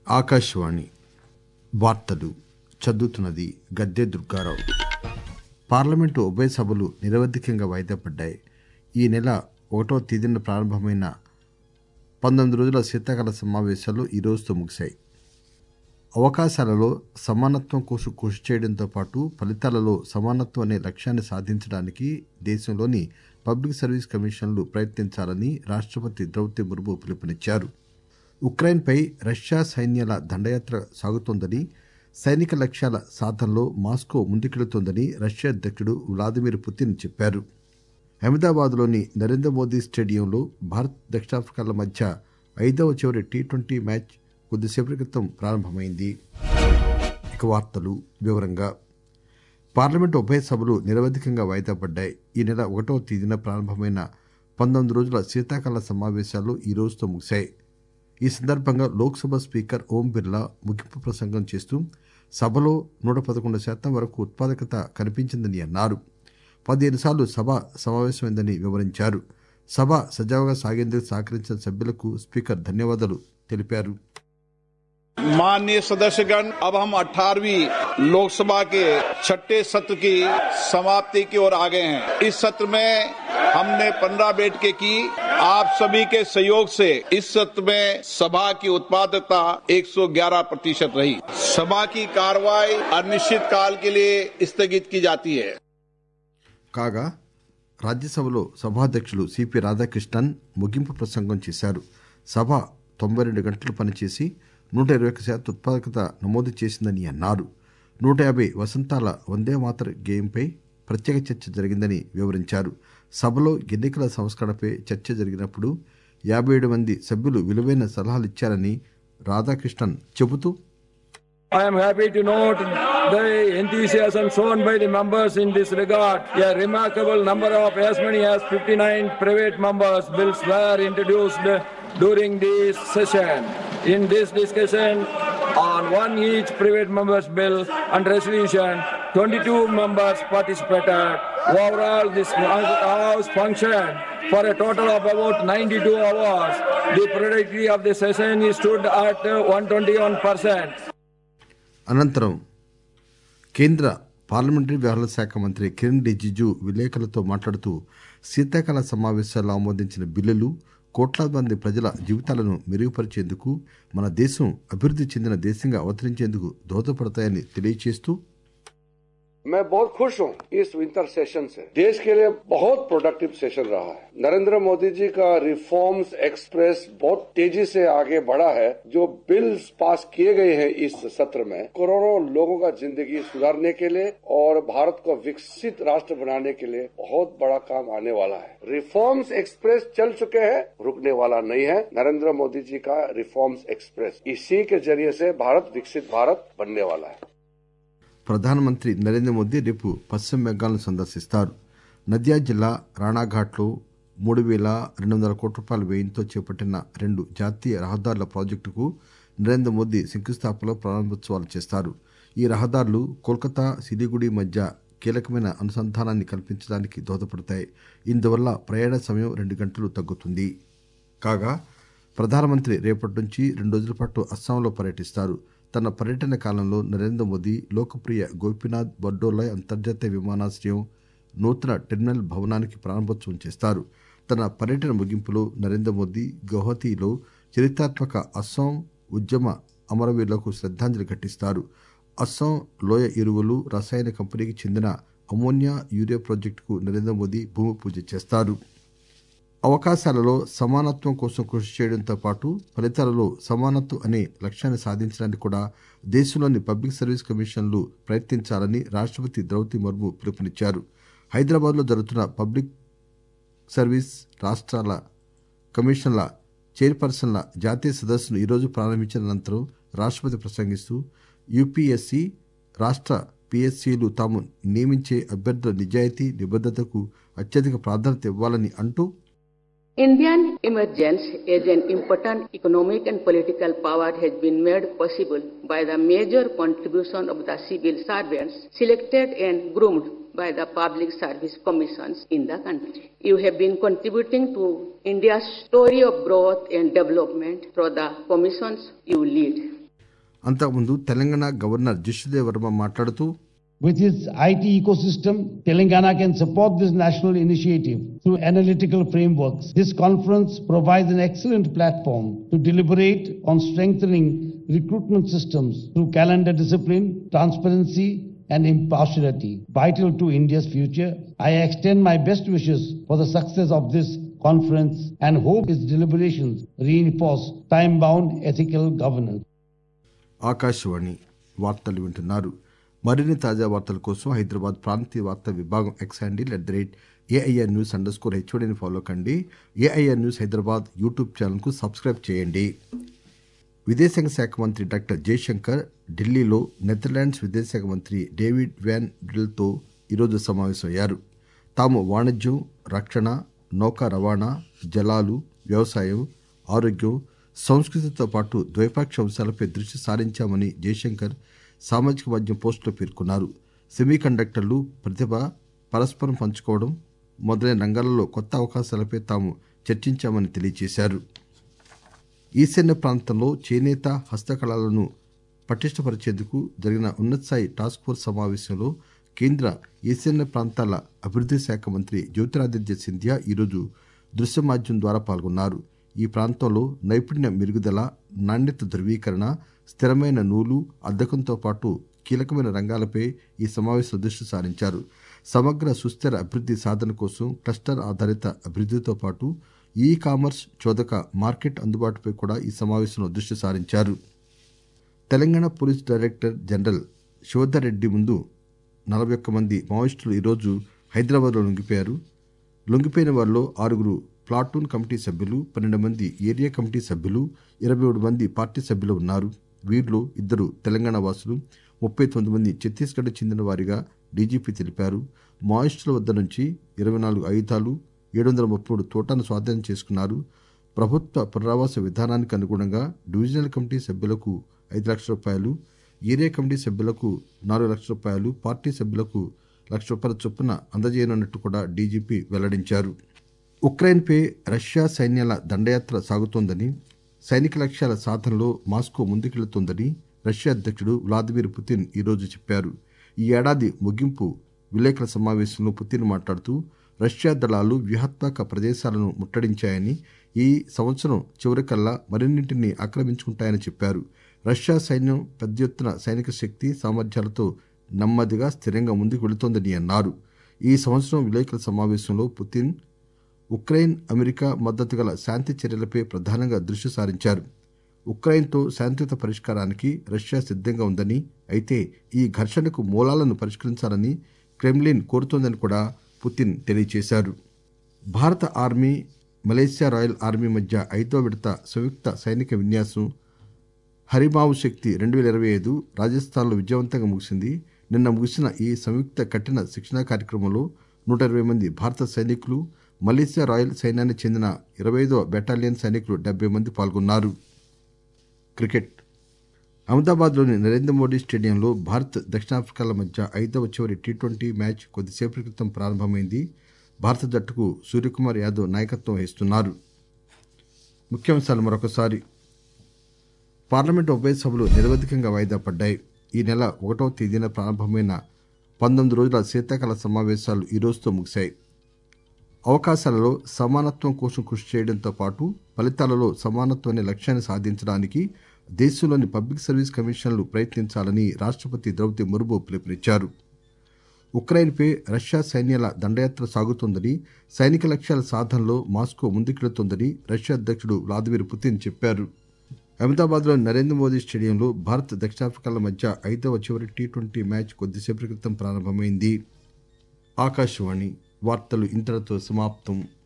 ఆకాశవాణి వార్తలు చదువుతున్నది గద్దె దుర్గారావు పార్లమెంటు ఉభయ సభలు నిరవధికంగా వాయిదా పడ్డాయి ఈ నెల ఒకటవ తేదీన ప్రారంభమైన పంతొమ్మిది రోజుల శీతాకాల సమావేశాలు ఈ రోజుతో ముగిశాయి అవకాశాలలో సమానత్వం కోసం కృషి చేయడంతో పాటు ఫలితాలలో సమానత్వం అనే లక్ష్యాన్ని సాధించడానికి దేశంలోని పబ్లిక్ సర్వీస్ కమిషన్లు ప్రయత్నించాలని రాష్ట్రపతి ద్రౌపది ముర్ము పిలుపునిచ్చారు ఉక్రెయిన్పై రష్యా సైన్యాల దండయాత్ర సాగుతోందని సైనిక లక్ష్యాల సాధనలో మాస్కో ముందుకెళుతోందని రష్యా అధ్యక్షుడు వ్లాదిమిర్ పుతిన్ చెప్పారు అహ్మదాబాద్లోని నరేంద్ర మోదీ స్టేడియంలో భారత్ దక్షిణాఫ్రికాల మధ్య ఐదవ చివరి టీ ట్వంటీ మ్యాచ్ కొద్దిసేపటి క్రితం ప్రారంభమైంది ఇక వార్తలు వివరంగా పార్లమెంటు ఉభయ సభలు నిరవధికంగా వాయిదా పడ్డాయి ఈ నెల ఒకటవ తేదీన ప్రారంభమైన పంతొమ్మిది రోజుల శీతాకాల సమావేశాలు ఈ రోజుతో ముగిశాయి ఈ సందర్భంగా లోక్సభ స్పీకర్ ఓం బిర్లా ముగింపు ప్రసంగం చేస్తూ సభలో నూట పదకొండు శాతం వరకు ఉత్పాదకత కనిపించిందని అన్నారు పదిహేను సార్లు సభ సమావేశమైందని వివరించారు సభ సజావుగా సాగేందుకు సహకరించిన సభ్యులకు స్పీకర్ ధన్యవాదాలు తెలిపారు माननीय सदस्यगण अब हम 18वीं लोकसभा के छठे सत्र की समाप्ति की ओर आ गए हैं इस सत्र में हमने 15 बैठकें की आप सभी के सहयोग से इस सत्र में सभा की उत्पादकता 111 प्रतिशत रही सभा की कार्रवाई अनिश्चित काल के लिए स्थगित की जाती है కాగా రాజ్యసభలో సభాధ్యక్షులు సిపి రాధాకృష్ణన్ ముగింపు ప్రసంగం చేశారు సభ తొంభై రెండు గంటలు పనిచేసి నూట ఇరవై ఒక్క శాతం ఉత్పాదకత నమోదు చేసిందని అన్నారు నూట యాభై వసంతాల వందే మాతర గేయంపై ప్రత్యేక చర్చ జరిగిందని వివరించారు సభలో ఎన్నికల సంస్కరణపై చర్చ జరిగినప్పుడు యాభై ఏడు మంది సభ్యులు విలువైన సలహాలు ఇచ్చారని రాధాకృష్ణన్ చెబుతూ I am happy to note the enthusiasm shown by the members in this regard. A remarkable number of as many as 59 private members bills were introduced during this session. In this discussion on one each private members bill and resolution, 22 members participated. Overall, this house functioned for a total of about 92 hours. The productivity of the session stood at 121 percent. అనంతరం కేంద్ర parliamentary వ్యవహారాల శాఖ మంత్రి కిరణ్ రిజిజు విలేకరులతో మాట్లాడుతూ శీతాకాల సమావేశాల్లో ఆమోదించిన బిల్లులు కోట్లాది మంది ప్రజల జీవితాలను మెరుగుపరిచేందుకు మన దేశం అభివృద్ధి చెందిన దేశంగా అవతరించేందుకు దోహదపడతాయని తెలియజేస్తూ मैं बहुत खुश हूँ इस विंटर सेशन से देश के लिए बहुत प्रोडक्टिव सेशन रहा है नरेंद्र मोदी जी का रिफॉर्म्स एक्सप्रेस बहुत तेजी से आगे बढ़ा है जो बिल्स पास किए गए हैं इस सत्र में करोड़ों लोगों का जिंदगी सुधारने के लिए और भारत को विकसित राष्ट्र बनाने के लिए बहुत बड़ा काम आने वाला है रिफॉर्म्स एक्सप्रेस चल चुके हैं रुकने वाला नहीं है नरेंद्र मोदी जी का रिफॉर्म्स एक्सप्रेस इसी के जरिए से भारत विकसित भारत बनने वाला है ప్రధానమంత్రి నరేంద్ర మోదీ రేపు పశ్చిమ బెంగాల్ను సందర్శిస్తారు నదియా జిల్లా రాణాఘాట్లో మూడు వేల రెండు వందల కోట్ల రూపాయల వ్యయంతో చేపట్టిన రెండు జాతీయ రహదారుల ప్రాజెక్టుకు నరేంద్ర మోదీ శంకుస్థాపనలో ప్రారంభోత్సవాలు చేస్తారు ఈ రహదారులు కోల్కతా సిలిగుడి మధ్య కీలకమైన అనుసంధానాన్ని కల్పించడానికి దోహదపడతాయి ఇందువల్ల ప్రయాణ సమయం రెండు గంటలు తగ్గుతుంది కాగా ప్రధానమంత్రి రేపటి నుంచి రెండు రోజుల పాటు అస్సాంలో పర్యటిస్తారు తన పర్యటన కాలంలో నరేంద్ర మోదీ లోకప్రియ గోపీనాథ్ బర్డోలాయ్ అంతర్జాతీయ విమానాశ్రయం నూతన టెర్మినల్ భవనానికి ప్రారంభోత్సవం చేస్తారు తన పర్యటన ముగింపులో నరేంద్ర మోదీ గౌహతిలో చరిత్రాత్మక అస్సాం ఉద్యమ అమరవీరులకు శ్రద్ధాంజలి ఘటిస్తారు అస్సాం లోయ ఎరువులు రసాయన కంపెనీకి చెందిన అమోనియా యూరియా ప్రాజెక్టుకు నరేంద్ర మోదీ భూమి పూజ చేస్తారు అవకాశాలలో సమానత్వం కోసం కృషి చేయడంతో పాటు ఫలితాలలో సమానత్వం అనే లక్ష్యాన్ని సాధించడానికి కూడా దేశంలోని పబ్లిక్ సర్వీస్ కమిషన్లు ప్రయత్నించాలని రాష్ట్రపతి ద్రౌపది ముర్ము పిలుపునిచ్చారు హైదరాబాద్లో జరుగుతున్న పబ్లిక్ సర్వీస్ రాష్ట్రాల కమిషన్ల చైర్పర్సన్ల జాతీయ సదస్సును ఈరోజు ప్రారంభించిన అనంతరం రాష్ట్రపతి ప్రసంగిస్తూ యూపీఎస్సీ రాష్ట్ర పిఎస్సీలు తాము నియమించే అభ్యర్థుల నిజాయితీ నిబద్ధతకు అత్యధిక ప్రాధాన్యత ఇవ్వాలని అంటూ Indian emergence as an important economic and political power has been made possible by the major contribution of the civil servants selected and groomed by the public service commissions in the country. You have been contributing to India's story of growth and development through the commissions you lead. అంతకుముందు Telangana governor Jishnu Dev Varma మాట్లాడుతూ With its IT ecosystem, Telangana can support this national initiative through analytical frameworks. This conference provides an excellent platform to deliberate on strengthening recruitment systems through calendar discipline, transparency, and impartiality, vital to India's future. I extend my best wishes for the success of this conference and hope its deliberations reinforce time-bound ethical governance. Akashvani వార్తలు వింటున్నారు మరిన్ని తాజా వార్తల కోసం హైదరాబాద్ ప్రాంతీయ వార్తా విభాగం X handle at the rate AIR news under score హెచ్ఓడిని ఫాలో కండి ఏఐఆర్ న్యూస్ హైదరాబాద్ యూట్యూబ్ ఛానల్కు సబ్స్క్రైబ్ చేయండి విదేశాంగ శాఖ మంత్రి డాక్టర్ జయశంకర్ ఢిల్లీలో నెదర్లాండ్స్ విదేశాంగ మంత్రి డేవిడ్ వ్యాన్ డ్రిల్తో ఈరోజు సమావేశమయ్యారు తాము వాణిజ్యం రక్షణ నౌకా రవాణా జలాలు వ్యవసాయం ఆరోగ్యం సంస్కృతితో పాటు ద్వైపాక్షిక అంశాలపై దృష్టి సారించామని జయశంకర్ సామాజిక మాధ్యమం పోస్టులో పేర్కొన్నారు సెమీ కండక్టర్లు ప్రతిభ పరస్పరం పంచుకోవడం మొదలైన రంగాలలో కొత్త అవకాశాలపై తాము చర్చించామని తెలియజేశారు ఈశాన్య ప్రాంతంలో చేనేత హస్తకళలను పటిష్టపరిచేందుకు జరిగిన ఉన్నతస్థాయి టాస్క్ ఫోర్స్ సమావేశంలో కేంద్ర ఈశాన్య ప్రాంతాల అభివృద్ధి శాఖ మంత్రి జ్యోతిరాదిత్య సింధియా ఈరోజు దృశ్య మాధ్యమం ద్వారా పాల్గొన్నారు ఈ ప్రాంతంలో నైపుణ్య మెరుగుదల నాణ్యత ధృవీకరణ స్థిరమైన నూలు అద్దకంతో పాటు కీలకమైన రంగాలపై ఈ సమావేశంలో దృష్టి సారించారు సమగ్ర సుస్థిర అభివృద్ధి సాధన కోసం క్లస్టర్ ఆధారిత అభివృద్ధితో పాటు ఈ కామర్స్ చోదక మార్కెట్ అందుబాటుపై కూడా ఈ సమావేశంలో దృష్టి సారించారు Telangana police director general Shivdhar Reddy ముందు నలభై ఒక్క మంది మావోయిస్టులు ఈరోజు హైదరాబాద్లో లొంగిపోయారు లొంగిపోయిన వారిలో ఆరుగురు ప్లాటూన్ కమిటీ సభ్యులు పన్నెండు మంది ఏరియా కమిటీ సభ్యులు ఇరవై ఏడు మంది పార్టీ సభ్యులు ఉన్నారు వీరిలో ఇద్దరు తెలంగాణ వాసులు ముప్పై తొమ్మిది మంది ఛత్తీస్గఢ్ చెందిన వారిగా డీజీపీ తెలిపారు మావోయిస్టుల వద్ద నుంచి ఇరవై నాలుగు ఆయుధాలు ఏడు వందల ముప్పై మూడు తోటాను స్వాధీనం చేసుకున్నారు ప్రభుత్వ పునరావాస విధానానికి అనుగుణంగా డివిజనల్ కమిటీ సభ్యులకు ఐదు లక్షల రూపాయలు ఏరియా కమిటీ సభ్యులకు నాలుగు లక్షల రూపాయలు పార్టీ సభ్యులకు లక్ష రూపాయల చొప్పున అందజేయనున్నట్టు కూడా డీజీపీ వెల్లడించారు ఉక్రెయిన్పై రష్యా సైన్యాల దండయాత్ర సాగుతోందని సైనిక లక్ష్యాల సాధనలో మాస్కో ముందుకెళ్తోందని రష్యా అధ్యక్షుడు వ్లాదిమిర్ పుతిన్ ఈరోజు చెప్పారు ఈ ఏడాది ముగింపు విలేకరుల సమావేశంలో పుతిన్ మాట్లాడుతూ రష్యా దళాలు వ్యూహాత్మక ప్రదేశాలను ముట్టడించాయని ఈ సంవత్సరం చివరికల్లా మరిన్నింటిని ఆక్రమించుకుంటాయని చెప్పారు రష్యా సైన్యం పెద్ద ఎత్తున సైనిక శక్తి సామర్థ్యాలతో నెమ్మదిగా స్థిరంగా ముందుకు వెళుతోందని అన్నారు ఈ సంవత్సరం విలేకరుల సమావేశంలో పుతిన్ ఉక్రెయిన్ అమెరికా మద్దతు గల శాంతి చర్యలపై ప్రధానంగా దృష్టి సారించారు ఉక్రెయిన్తో శాంతియుత పరిష్కారానికి రష్యా సిద్ధంగా ఉందని అయితే ఈ ఘర్షణకు మూలాలను పరిష్కరించాలని క్రెమ్లిన్ కోరుతోందని కూడా పుతిన్ తెలియజేశారు భారత ఆర్మీ మలేసియా రాయల్ ఆర్మీ మధ్య ఐదో విడత సంయుక్త సైనిక విన్యాసం హరిమావు శక్తి రెండు వేల ఇరవై ఐదు రాజస్థాన్లో విజయవంతంగా ముగిసింది నిన్న ముగిసిన ఈ సంయుక్త కఠిన శిక్షణా కార్యక్రమంలో నూట ఇరవై మంది భారత సైనికులు మలేసియా రాయల్ సైన్యానికి చెందిన ఇరవై ఐదవ బెటాలియన్ సైనికులు డెబ్బై మంది పాల్గొన్నారు క్రికెట్ అహ్మదాబాద్లోని నరేంద్ర మోడీ స్టేడియంలో భారత్ దక్షిణాఫ్రికాల మధ్య ఐదవ చివరి టీ ట్వంటీ మ్యాచ్ కొద్దిసేపటి క్రితం ప్రారంభమైంది భారత జట్టుకు సూర్యకుమార్ యాదవ్ నాయకత్వం వహిస్తున్నారు ముఖ్యాంశాలు మరొకసారి పార్లమెంటు ఉభయ సభలు నిరవధికంగా వాయిదా పడ్డాయి ఈ నెల ఒకటవ తేదీన ప్రారంభమైన పంతొమ్మిది రోజుల శీతాకాల సమావేశాలు ఈ రోజుతో ముగిశాయి అవకాశాలలో సమానత్వం కోసం కృషి చేయడంతో పాటు ఫలితాలలో సమానత్వం అనే లక్ష్యాన్ని సాధించడానికి దేశంలోని పబ్లిక్ సర్వీస్ కమిషన్లు ప్రయత్నించాలని రాష్ట్రపతి ద్రౌపది ముర్ము పిలుపునిచ్చారు ఉక్రెయిన్పై రష్యా సైన్యాల దండయాత్ర సాగుతోందని సైనిక లక్ష్యాల సాధనలో మాస్కో ముందుకెళుతోందని రష్యా అధ్యక్షుడు వ్లాదిమిర్ పుతిన్ చెప్పారు అహ్మదాబాద్లోని నరేంద్ర మోదీ స్టేడియంలో భారత్ దక్షిణాఫ్రికాల మధ్య ఐదవ చివరి టీ ట్వంటీ మ్యాచ్ కొద్దిసేపటి క్రితం ప్రారంభమైంది ఆకాశవాణి వార్తలు ఇంతటితో సమాప్తం